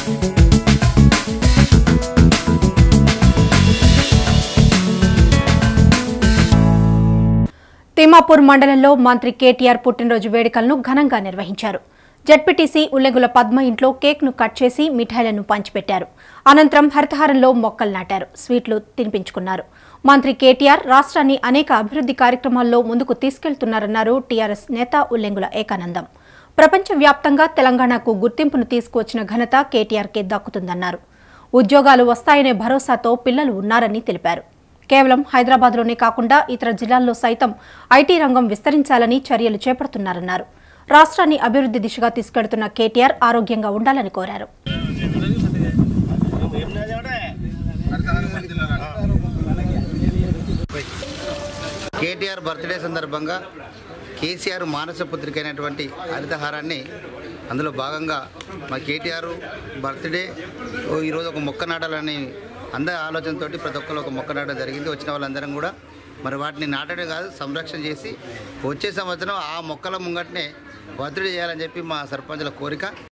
తిమ్మాపూర్ మండలంలో మంత్రి కేటీఆర్ పుట్టినరోజు వేడుకలను ఘనంగా నిర్వహించారు జడ్పీటీసీ ఉల్లెగుల పద్మ ఇంట్లో కేక్ను కట్ చేసి మిఠాయిలను పంచిపెట్టారు అనంతరం హరితహారంలో మొక్కలు నాటారు స్వీట్లు తినిపించుకున్నారు మంత్రి కేటీఆర్ రాష్ట్రాన్ని అనేక అభివృద్ధి కార్యక్రమాల్లో ముందుకు తీసుకెళ్తున్నారన్నారు టీఆర్ఎస్ నేత ఉల్లెంగుల ఏకానందం ప్రపంచవ్యాప్తంగా తెలంగాణకు గుర్తింపును తీసుకువచ్చిన ఘనత కేటీఆర్కే దక్కుతుందన్నారు ఉద్యోగాలు వస్తాయనే భరోసాతో పిల్లలు ఉన్నారని తెలిపారు కేవలం హైదరాబాద్లోనే కాకుండా ఇతర జిల్లాల్లో సైతం ఐటీ రంగం విస్తరించాలని చర్యలు చేపడుతున్నారన్నారు రాష్ట్రాన్ని అభివృద్ధి దిశగా తీసుకెడుతున్న కేటీఆర్ ఆరోగ్యంగా ఉండాలని కోరారు కేటీఆర్ బర్త్డే సందర్భంగా కేసీఆర్ మానస పుత్రిక అయినటువంటి హరితహారాన్ని అందులో భాగంగా మా కేటీఆర్ బర్త్డే ఓ ఈరోజు ఒక మొక్క నాటాలని అందరి ఆలోచనతో ప్రతి ఒక్కరు ఒక మొక్క నాటడం జరిగింది వచ్చిన వాళ్ళందరం కూడా మరి వాటిని నాటడం కాదు సంరక్షణ చేసి వచ్చే సంవత్సరం ఆ మొక్కల ముంగటనే బర్త్డే చేయాలని చెప్పి మా సర్పంచుల కోరిక